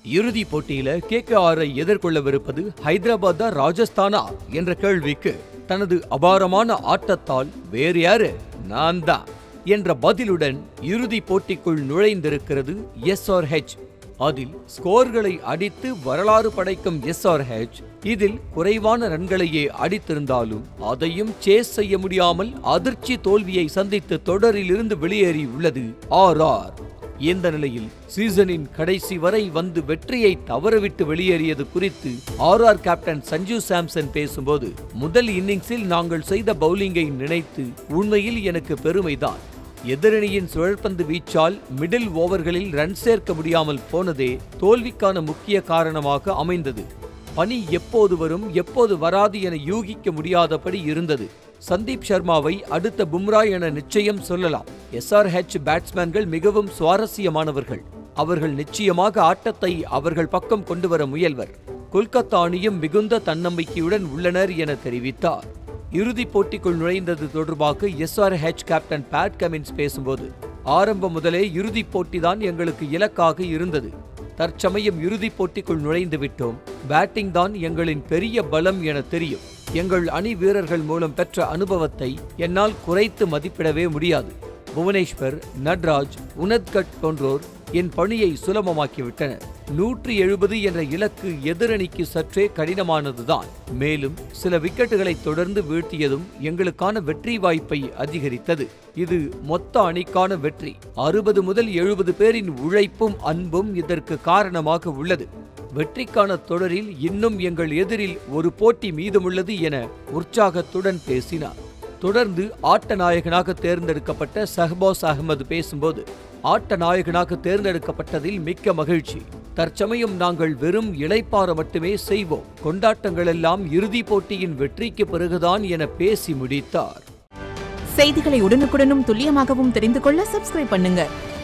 இறுதி போட்டியில K K ஆரை எதிர்கொள்ளவிருப்பது ஹைதராபாத்தா ராஜஸ்தானா என்ற கேள்விக்கு தனது அபாரமான ஆட்டத்தால் வேறு யாரு நான் தான் என்ற பதிலுடன் இறுதி போட்டிக்குள் நுழைந்திருக்கிறது எஸ்ஆர்ஹெச் அதில் ஸ்கோர்களை அடித்து வரலாறு படைக்கும் எஸ்ஆர்ஹெச் இதில் குறைவான ரன்களையே அடித்திருந்தாலும் அதையும் சேஸ் செய்ய முடியாமல் அதிர்ச்சி தோல்வியை சந்தித்து தொடரிலிருந்து வெளியேறியுள்ளது ஆர் ஆர் இந்த நிலையில் சீசனின் கடைசி வரை வந்து வெற்றியை தவறவிட்டு வெளியேறியது குறித்து R R captain Sanju Samson பேசும்போது முதல் இன்னிங்ஸில் நாங்கள் செய்த பவுலிங்கை நினைத்து உண்மையில் எனக்கு பெருமைதான் எதிரணியின் சுழற்பந்து வீச்சால் மிடில் ஓவர்களில் ரன் சேர்க்க முடியாமல் போனதே தோல்விக்கான முக்கிய காரணமாக அமைந்தது பனி எப்போது வரும் எப்போது வராது என யூகிக்க முடியாதபடி இருந்தது சந்தீப் சர்மாவை அடுத்த பும்ரா என நிச்சயம் சொல்லலாம் எஸ்ஆர்ஹெச் பேட்ஸ்மேன்கள் மிகவும் சுவாரஸ்யமானவர்கள் அவர்கள் நிச்சயமாக ஆட்டத்தை அவர்கள் பக்கம் கொண்டு வர முயல்வர் கொல்கத்தா அணியும் மிகுந்த தன்னம்பிக்கையுடன் உள்ளனர் என தெரிவித்தார் இறுதிப் போட்டிக்குள் நுழைந்தது தொடர்பாக எஸ்ஆர்ஹெச் கேப்டன் பேட் கமின்ஸ் பேசும்போது ஆரம்பம் முதலே இறுதிப் போட்டிதான் எங்களுக்கு இலக்காக இருந்தது தற்சமயம் இறுதிப் போட்டிக்குள் நுழைந்து விட்டோம் பேட்டிங் தான் எங்களின் பெரிய பலம் என தெரியும் எங்கள் அணி வீரர்கள் மூலம் பெற்ற அனுபவத்தை என்னால் குறைத்து மதிப்பிடவே முடியாது புவனேஸ்வர் நட்ராஜ் உனத்கட் போன்றோர் என் பணியை சுலபமாக்கிவிட்டனர் நூற்றி எழுபது என்ற இலக்கு எதிரணிக்கு சற்றே கடினமானதுதான் மேலும் சில விக்கெட்டுகளை தொடர்ந்து வீழ்த்தியதும் எங்களுக்கான வெற்றி வாய்ப்பை அதிகரித்தது இது மொத்த அணிக்கான வெற்றி அறுபது முதல் எழுபது பேரின் உழைப்பும் அன்பும் இதற்கு காரணமாக உள்ளது வெற்றிக்கான தொடரில் இன்னும் எங்கள் எதிரில் ஒரு போட்டி மீதமுள்ளது என உற்சாகத்துடன் பேசினார் தொடர்ந்து ஆட்ட நாயகனாக தேர்ந்தெடுக்கப்பட்ட சஹ்பாஸ் அகமது பேசும்போது ஆட்ட நாயகனாக தேர்ந்தெடுக்கப்பட்டதில் மிக்க மகிழ்ச்சி தற்சமயம் நாங்கள் வெறும் இளைப்பாற மட்டுமே செய்வோம் கொண்டாட்டங்கள் எல்லாம் இறுதிப் போட்டியின் வெற்றிக்கு பிறகுதான் என பேசி முடித்தார் செய்திகளை உடனுக்குடனும் துல்லியமாகவும் தெரிந்து கொள்ள சப்ஸ்கிரைப் பண்ணுங்க